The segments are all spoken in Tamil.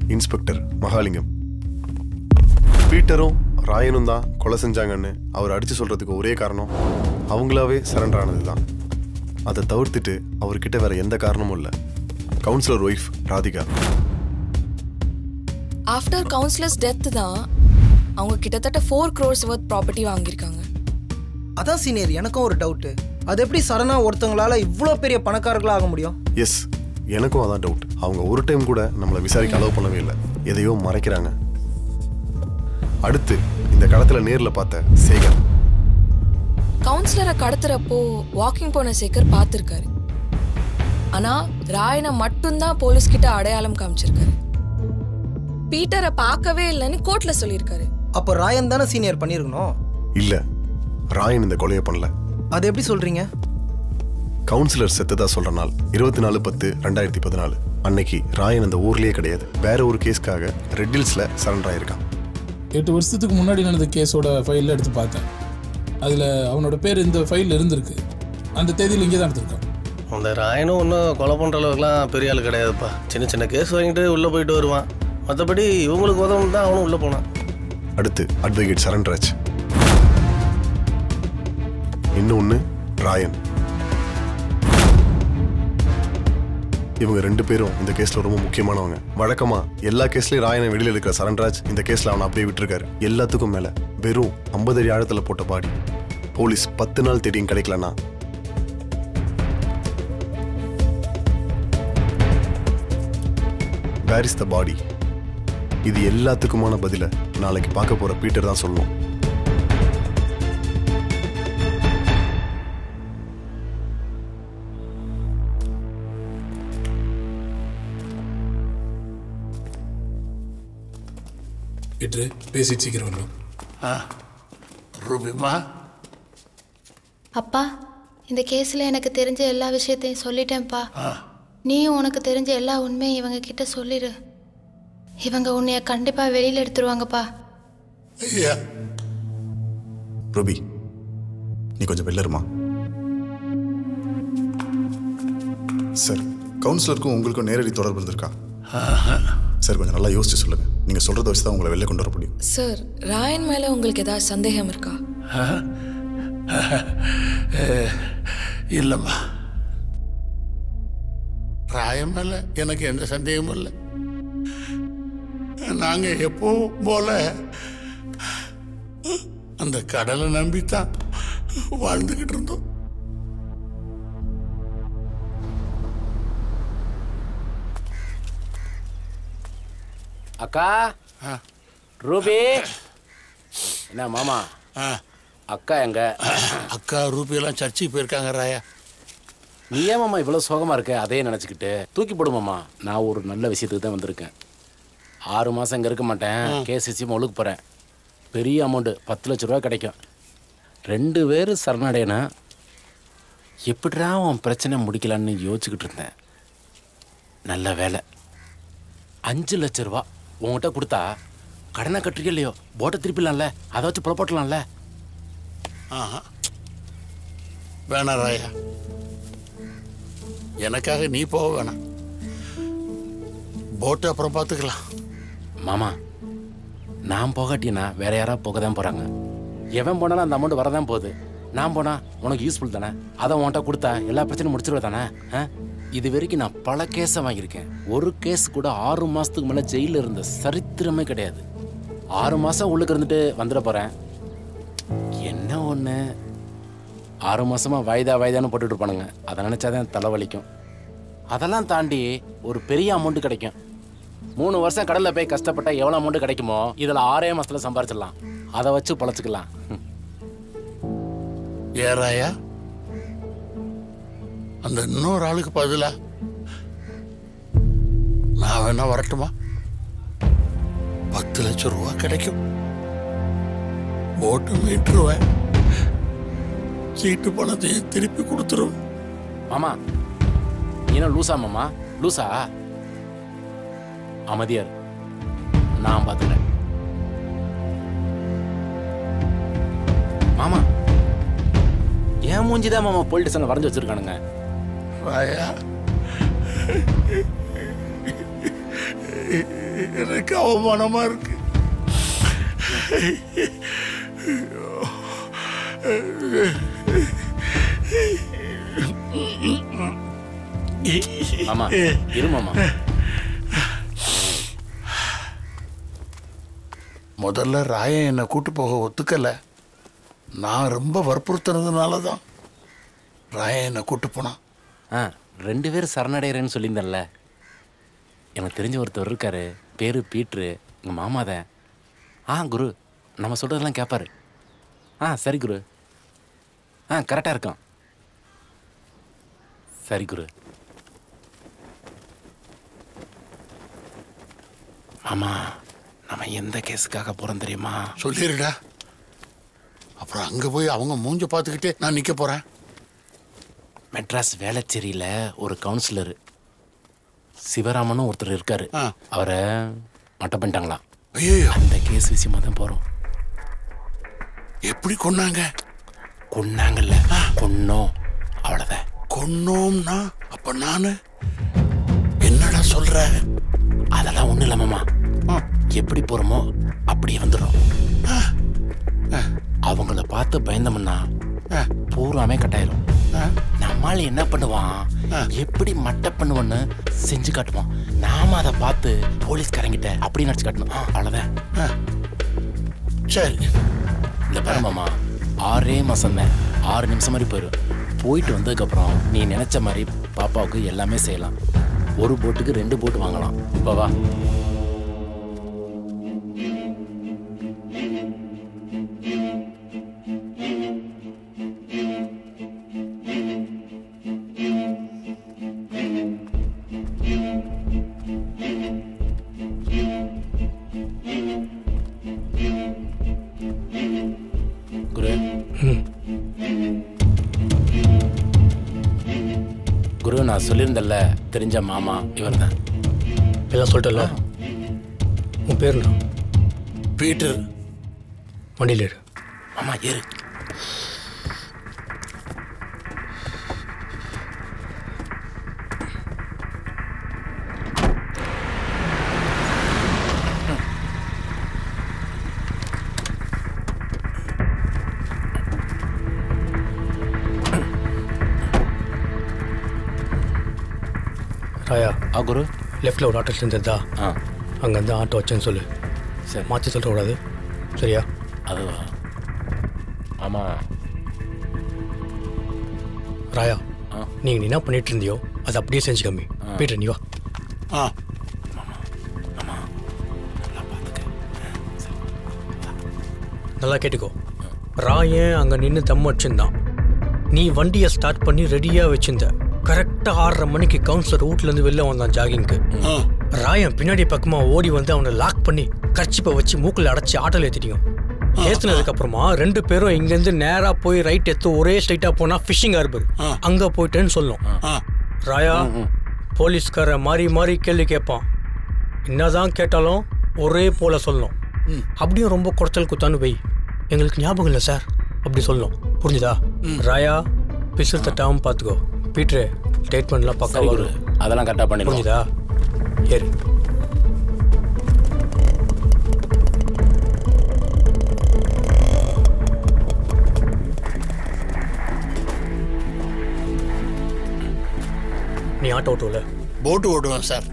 இன்ஸ்பெக்டர் மகாலிங்கம் பீட்டரும் ராயனும் தான் கொலை செஞ்சாங்கன்னு அவர் அடிச்சு சொல்றதுக்கு ஒரே காரணம் அவங்களாவே சரண்டர் ஆனது தான் அதை தவிர்த்துட்டு அவர்கிட்ட வேற எந்த காரணமும் இல்லை councillor wife Radhika after councillor's death தான் அவங்க கிட்டத்தட்ட ஃபோர் க்ரோர்ஸ் வர்த் ப்ராப்பர்ட்டி வாங்கியிருக்காங்க அதான் சீனியர் எனக்கும் ஒரு டவுட்டு அது எப்படி சடனா ஒருத்தவங்களால இவ்வளோ பெரிய பணக்காரர்களா ஆக முடியும் எஸ் எனக்கும் அதான் டவுட் அவங்க ஒரு டைம் கூட நம்மளை விசாரிக்க அலோவ் பண்ணவே இல்லை எதையோ மறைக்கிறாங்க அடுத்து இந்த களத்துல நேர்ல பார்த்த சேகர் கவுன்சிலரை கடத்துறப்போ வாக்கிங் போன சேகர் பார்த்துருக்காரு ஆனா ராயனை மட்டும்தான் போலீஸ் கிட்ட அடையாளம் காமிச்சிருக்காரு பீட்டரை பார்க்கவே இல்லைன்னு கோர்ட்ல சொல்லியிருக்காரு அப்போ ராயன் தானே சீனியர் பண்ணியிருக்கணும் இல்ல ராயன் இந்த கொலையை பண்ணல அது எப்படி சொல்றீங்க கவுன்சிலர் செத்ததா சொல்ற நாள் இருபத்தி நாலு பத்து ரெண்டாயிரத்தி பதினாலு அன்னைக்கு ராயன் அந்த ஊர்லயே கிடையாது வேற ஒரு கேஸ்க்காக ரெட் ஹில்ஸ்ல சரண்டர் ஆயிருக்கான் எட்டு வருஷத்துக்கு முன்னாடி நடந்த கேஸோட ஃபைலில் எடுத்து பார்த்தேன் அதில் அவனோட பேர் இந்த ஃபைலில் இருந்திருக்கு அந்த தேதியில் இங்கே தான் எடுத்திருக்கான் அந்த ராயனும் ஒன்றும் கொலை பண்ணுற அளவுக்குலாம் பெரிய ஆள் கிடையாதுப்பா சின்ன சின்ன கேஸ் வாங்கிட்டு உள்ளே போயிட்டு வருவான் மற்றபடி இவங்களுக்கு உதவும் தான் அவனும் உள்ளே போனான் அடுத்து அட்வொகேட் சரண்ராஜ் இன்னொன்னு ராயன் இவங்க ரெண்டு பேரும் இந்த கேஸ்ல ரொம்ப முக்கியமானவங்க வழக்கமா எல்லா கேஸ்லயும் ராயனை வெளியில இருக்கிற சரண்ராஜ் இந்த கேஸ்ல அவனை அப்படியே விட்டுருக்காரு எல்லாத்துக்கும் மேல வெறும் 50 அடி ஆழத்துல போட்ட பாடி போலீஸ் பத்து நாள் தேடியும் கிடைக்கலனா வேர் இஸ் த பாடி இது எல்லாத்துக்குமான பதில நாளைக்கு பார்க்க போற பீட்டர் தான் சொல்லணும் விட்டு பேசிட்டு சீக்கிரம் வரணும் ரூபிமா அப்பா இந்த கேஸில் எனக்கு தெரிஞ்ச எல்லா விஷயத்தையும் சொல்லிட்டேன்ப்பா நீயும் உனக்கு தெரிஞ்ச எல்லா உண்மையும் இவங்க கிட்ட சொல்லிடு இவங்க உன்னைய கண்டிப்பாக வெளியில் எடுத்துருவாங்கப்பா ஐயா ரூபி நீ கொஞ்சம் வெளில இருமா சார் கவுன்சிலருக்கும் உங்களுக்கும் நேரடி தொடர்பு இருந்திருக்கா சார் கொஞ்சம் நல்லா யோசிச்சு சொல்லுங்க நீங்க சொல்றத வச்சு தான் உங்களை வெளில கொண்டு வர முடியும் சார் ராயன் மேல உங்களுக்கு ஏதாவது சந்தேகம் இருக்கா இல்லைம்மா ராயம் மேல எனக்கு எந்த சந்தேகமும் இல்லை நாங்க எப்பவும் போல அந்த கடலை நம்பித்தான் வாழ்ந்துகிட்டு இருந்தோம் அக்கா ரூபி என்ன மாமா ஆ, அக்கா எங்க அக்கா ரூபியெல்லாம் சர்ச்சுக்கு போயிருக்காங்க ராயா நீ ஏன் மாமா இவ்வளோ சோகமா இருக்க அதே நினச்சிக்கிட்டு தூக்கி போடு மாமா நான் ஒரு நல்ல விஷயத்துக்கு தான் வந்திருக்கேன் ஆறு மாதம் இங்கே இருக்க மாட்டேன் கேஸ் விஷயமா ஒழுக்கு போகிறேன் பெரிய அமௌண்ட்டு பத்து லட்ச ரூபா கிடைக்கும் ரெண்டு பேர் சரணடையனா எப்படிடா உன் பிரச்சனை முடிக்கலான்னு யோசிச்சுக்கிட்டு இருந்தேன் நல்ல வேலை அஞ்சு லட்ச ரூபா உங்ககிட்ட கொடுத்தா கடனை கட்டுறீங்க இல்லையோ போட்டை திருப்பிடலாம்ல அதை வச்சு புறப்பட்டலாம்ல ஆஹா வேணாம் ராயா எனக்காக நீ போக வேணாம் போட்டு அப்புறம் பார்த்துக்கலாம் மாமா நான் போகாட்டினா வேற யாராவது போக தான் போறாங்க எவன் போனாலும் அந்த அமௌண்ட் வரதான் போகுது நான் போனா உனக்கு யூஸ்ஃபுல் தானே அதை உன்கிட்ட கொடுத்தா எல்லா பிரச்சனையும் முடிச்சிருவ தானே ஆ? இது வரைக்கும் நான் பல கேஸை வாங்கியிருக்கேன் ஒரு கேஸ் கூட ஆறு மாசத்துக்கு மேலே ஜெயிலில் இருந்த சரித்திரமே கிடையாது ஆறு மாசம் உள்ளுக்கு இருந்துட்டு வந்துட போறேன் என்ன ஒன்று ஆறு மாசமா வாய்தா வாய்தான்னு போட்டுட்டு இருப்பானுங்க அதை நினைச்சாதான் தலைவலிக்கும் அதெல்லாம் தாண்டி ஒரு பெரிய அமௌண்ட் கிடைக்கும் மூணு வருஷம் கடல்ல போய் கஷ்டப்பட்டா எவ்வளவு அமௌண்ட் கிடைக்குமோ இதுல ஆறே மாசத்துல சம்பாரிச்சிடலாம் அதை வச்சு பொழைச்சிக்கலாம் ஏ ராயா அந்த இன்னொரு ஆளுக்கு பதிலா நான் வேணா வரட்டுமா பத்து லட்சம் ரூபா கிடைக்கும் போட்டு மீட்டுருவேன் சீட்டு பணத்தையும் திருப்பி கொடுத்துருவேன் மாமா நீ என்ன லூசா மாமா லூசா அமைதியார் நான் பார்த்துக்கிறேன் மாமா என் மூஞ்சி தான் மாமா பொலிட்டிஷன் வரைஞ்சி வச்சிருக்கானுங்க ராயா எனக்கு அவமானமா இருக்கு மாமா இரு மாமா முதல்ல ராயன் என்னை கூட்டு போக ஒத்துக்கல நான் ரொம்ப வற்புறுத்தினதுனால தான் ராயன் என்னை கூட்டு போனான் ஆ ரெண்டு பேரும் சரணடைகிறேன்னு சொல்லியிருந்தேன்ல எனக்கு தெரிஞ்ச ஒருத்தர் இருக்காரு பேர் பீட்ரு எங்கள் மாமா தான் ஆ குரு நம்ம சொல்கிறதெல்லாம் கேட்பாரு ஆ சரி குரு ஆ கரெக்டாக இருக்கான் சரி குரு மாமா நம்ம எந்த கேஸுக்காக போகிறோம் தெரியுமா சொல்லிடுடா அப்புறம் அங்கே போய் அவங்க மூஞ்ச பார்த்துக்கிட்டே நான் நிற்க போகிறேன் மெட்ராஸ் வேளச்சேரியில் ஒரு கவுன்சிலர் சிவராமனும் ஒருத்தர் இருக்காரு அவரை மட்டம் பண்ணிட்டாங்களாம் ஐயோ அந்த கேஸ் விஷயமா தான் போகிறோம் எப்படி கொன்னாங்க கொன்னாங்கல்ல கொன்னோம் அவ்வளோதான் கொன்னோம்னா அப்போ நான் என்னடா சொல்ற அதெல்லாம் ஒன்றும் இல்லை மாமா எப்படி போகிறோமோ அப்படியே வந்துடும் அவங்கள பார்த்து பயந்தோம்னா பூராமே கட்டாயிரும் நம்மால் என்ன பண்ணுவான் எப்படி மட்டை பண்ணுவான்னு செஞ்சு காட்டுவான் நாம அதை பார்த்து போலீஸ்காரங்கிட்ட அப்படி நடிச்சு காட்டணும் ஆ, அவ்வளோதான் சரி இந்த பாரு மாமா ஆறே மாசம் தான் ஆறு நிமிஷம் மாதிரி போயிடும் போயிட்டு வந்ததுக்கப்புறம் நீ நினைச்ச மாதிரி பாப்பாவுக்கு எல்லாமே செய்யலாம் ஒரு போட்டுக்கு ரெண்டு போட்டு வாங்கலாம் இப்போ வா குரு குரு நான் சொல்லியிருந்தேன்ல தெரிஞ்ச மாமா இவர் தான் எல்லாம் சொல்லிட்டல உன் பேர் என்ன பீட்டர் வண்டியில் ஏறு மாமா ஏறு ராயா ஆ குரு லெஃப்டில் ஒரு ஆட்டோ இருந்ததா ஆ அங்கேருந்து ஆட்டோ வச்சேன்னு சொல்லு சரி மாற்றி சொல்லக்கூடாது சரியா அதுவா ஆமாம் ராயா ஆ. நீங்கள் நீ என்ன பண்ணிட்டு இருந்தியோ அதை அப்படியே செஞ்சு கம்மி போயிட்டு நீ வா ஆ நல்லா கேட்டுக்கோ ராயன் அங்கே நின்று தம் வச்சிருந்தான் நீ வண்டியை ஸ்டார்ட் பண்ணி ரெடியாக வச்சிருந்த கரெக்டாக ஆறரை மணிக்கு கவுன்சிலர் வீட்லேருந்து வெளில வந்தான் ஜாகிங்க்கு ராயன் பின்னாடி பக்கமாக ஓடி வந்து அவனை லாக் பண்ணி கர்ச்சிப்பை வச்சு மூக்கில் அடைச்சி ஆட்டோல ஏற்றிட்டியும் ஏற்றுனதுக்கு அப்புறமா ரெண்டு பேரும் இங்கேருந்து நேராக போய் ரைட் எடுத்து ஒரே ஸ்ட்ரைட்டாக போனால் ஃபிஷிங் ஹார்பர் அங்கே போயிட்டேன்னு சொல்லும் ராயா போலீஸ்கார மாறி மாறி கேள்வி கேட்பான் என்னதான் கேட்டாலும் ஒரே போல சொல்லணும் அப்படியும் ரொம்ப குறைச்சல் குத்தான்னு வை எங்களுக்கு ஞாபகம் இல்லை சார் அப்படி சொல்லணும் புரிஞ்சுதா ராயா பிசு தட்டாம பார்த்துக்கோ பீட்ரு ஸ்டேட்மெண்ட்லாம் பக்கா சரி குரு வரும் அதெல்லாம் கரெக்டாக பண்ணிடுவோம் புரிஞ்சுதா ஏறு நீ ஆட்டோ ஓட்டுவல போட்டு ஓட்டுவேன் சார்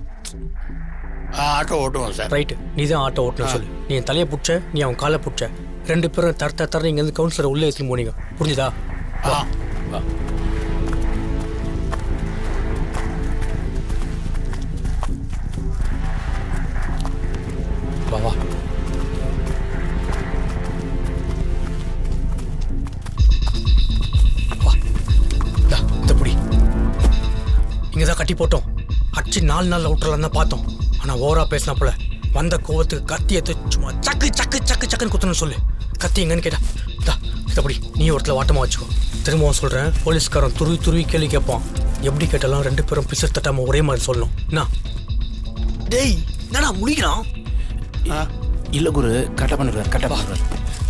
ஆ ஆட்டோ ஓட்டுவேன் சார் ரைட்டு நீ தான் ஆட்டோ ஓட்டணும் சொல்லு நீ என் தலையை பிடிச்ச நீ அவன் காலை பிடிச்ச ரெண்டு பேரும் தர தர இங்கேருந்து கவுன்சிலர் உள்ளே எடுத்துன்னு போனீங்க புரிஞ்சுதா ஆ வா வா வா வா இந்தா, இந்த புடி இங்கே தான் கட்டி போட்டோம் அடிச்சு நாலு நாளில் விட்டுறலாம் தான் பார்த்தோம் ஆனால் ஓவரா பேசினாப்புல வந்த கோவத்துக்கு கத்தி எடுத்து சும்மா சக்கு சக்கு சக்கு சக்குன்னு குத்தணும்னு சொல்லு கத்தி எங்கன்னு கேட்டா இந்தா இந்தபடி நீ ஒருத்தல வாட்டமாக வச்சுக்கோ திரும்பவும் சொல்கிறேன் போலீஸ்காரன் துருவி துருவி கேள்வி கேட்பான் எப்படி கேட்டாலும் ரெண்டு பேரும் பிசர் தட்டாமல் ஒரே மாதிரி சொல்லணும் என்ன டேய் என்னடா முடிக்கிறான் இல்லை குரு கரெக்டாக பண்ணிடுவார் கரெக்டாக பண்ணிடுவார்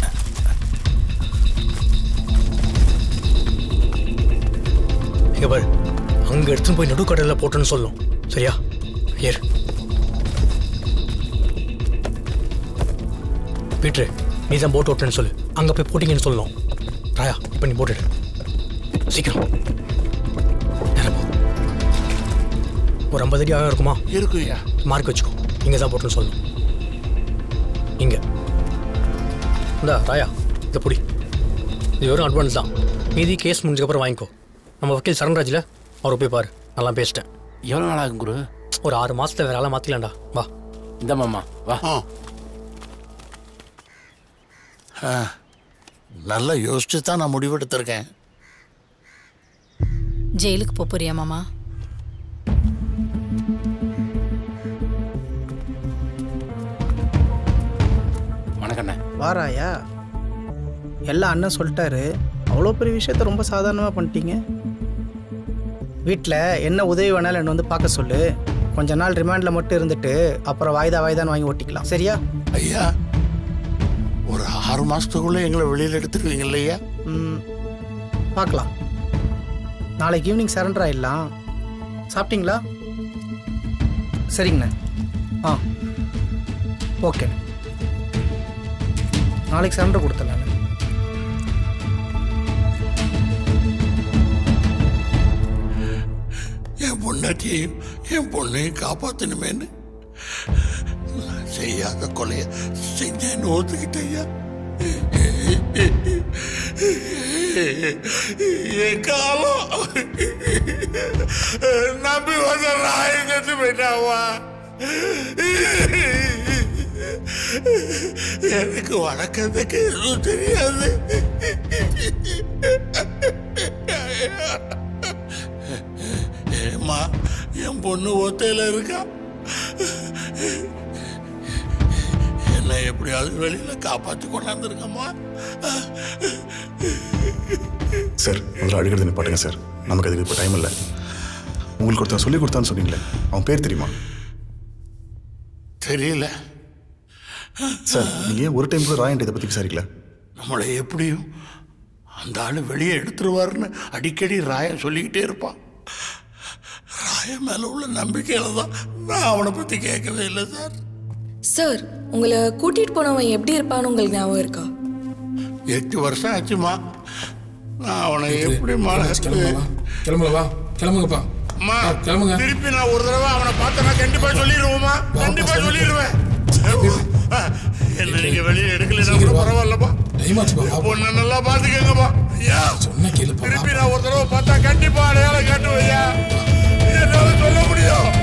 இங்க பாரு அங்க எடுத்துன்னு போய் நடுக்கடலில் போட்டேன்னு சொல்லும் சரியா ஏறு பீட்ரு நீ தான் போட் ஓட்டுறேன்னு சொல்லு அங்கே போய் போட்டிங்கன்னு சொல்லணும் ராயா இப்போ நீ போட்டுடு சீக்கிரம் நேரம் போ. ஒரு ஐம்பது அடி ஆழம் இருக்குமா இருக்குயா மார்க் வச்சுக்கோ இங்கே தான் போட்டுன்னு சொல்லணும் இங்கே இந்தா ராயா இதை புடி இது வெறும் அட்வான்ஸ் தான் மீதி கேஸ் முடிஞ்சதுக்கப்புறம் வாங்கிக்கோ நம்ம வக்கீல் சரண்ராஜில் அவரை போய் பாரு நல்லா பேசிட்டேன் எவ்வளோ நாள் ஆகும் குரு ஒரு ஆறு மாசத்துல வேற ஆளை மாற்றிக்கலாம்டா வா இந்த மாமா வா ஆ நல்லா யோசிச்சு தான் நான் முடிவெடுத்திருக்கேன் ஜெயிலுக்கு போப் போறியா மாமா வணக்கண்ணே வாராயா எல்லாம் அண்ணன் சொல்லிட்டாரு அவ்வளோ பெரிய விஷயத்த ரொம்ப சாதாரணமாக பண்ணிட்டீங்க வீட்டில் என்ன உதவி வேணாலும் என்னை வந்து பார்க்க சொல்லு கொஞ்ச நாள் ரிமாண்டில் மட்டும் இருந்துட்டு அப்புறம் வாய்தா வாய்தான்னு வாங்கி ஓட்டிக்கலாம் சரியா ஐயா ஒரு ஆறு மாசத்துக்குள்ள எங்களை வெளியில எடுத்துருவீங்க இல்லையா ம், பார்க்கலாம் நாளைக்கு ஈவினிங் சரண்டர் ஆயிடலாம் சாப்பிட்டீங்களா சரிங்கண்ணே ஆ ஓகே நாளைக்கு சரண்டர் கொடுத்துடலாம் என் பொண்டாட்டியையும் என் பொண்ணையும் காப்பாத்தணுமேன்னு செய்யாத கொலைய செஞ்சேன்னு ஒத்துக்கிட்டேயா என் காலம் நம்பி வந்த நாய் செத்து போயிட்டாவா எனக்கு வணக்கத்துக்கு எதுவும் தெரியாது ஏம்மா என் பொண்ணு ஒத்தையில இருக்கா என்னை எப்படியாவது வெளியில காப்பாத்தி கொண்டாந்துருக்கம்மா சார் முதல்ல அழுகிறது நிப்பாட்டுங்க சார் நமக்கு அதுக்கு இப்போ டைம் இல்லை உங்களுக்கு ஒருத்தன் சொல்லி கொடுத்தான்னு சொன்னீங்களே அவன் பேர் தெரியுமா தெரியல சார் நீங்கள் ஏன் ஒரு டைம் கூட ராயன் இதை பற்றி விசாரிக்கல நம்மளை எப்படியும் அந்த ஆளு வெளியே எடுத்துருவாருன்னு அடிக்கடி ராயன் சொல்லிக்கிட்டே இருப்பான் ராயன் மேல உள்ள நம்பிக்கையில தான் நான் அவனை பத்தி கேட்கவே இல்லை சார் சார் உங்களை கூட்டிட்டு போனவன் எப்படி இருப்பான்னு உங்களுக்கு ஞாபகம் இருக்கா எட்டு வருஷம் ஆச்சுமா நான் அவனை எப்படி மறந்து கிளம்புல வா கிளம்புங்கப்பா அம்மா ஆ, கிளம்புங்க திருப்பி நான் ஒரு தடவை அவனை பார்த்தேன்னா கண்டிப்பா சொல்லிடுவோமா கண்டிப்பா சொல்லிடுவேன் என்ன நீங்க வெளியே எடுக்கலைன்னா கூட பரவாயில்லப்பா டைம் ஆச்சுப்பா வா. பொண்ணை நல்லா பாத்துக்கங்கப்பா ஐயா சொன்ன கேளுப்பா திருப்பி நான் ஒரு தடவை பார்த்தா கண்டிப்பா அடையாளம் காட்டுவேன் ஐயா என்னால சொல்ல முடியும்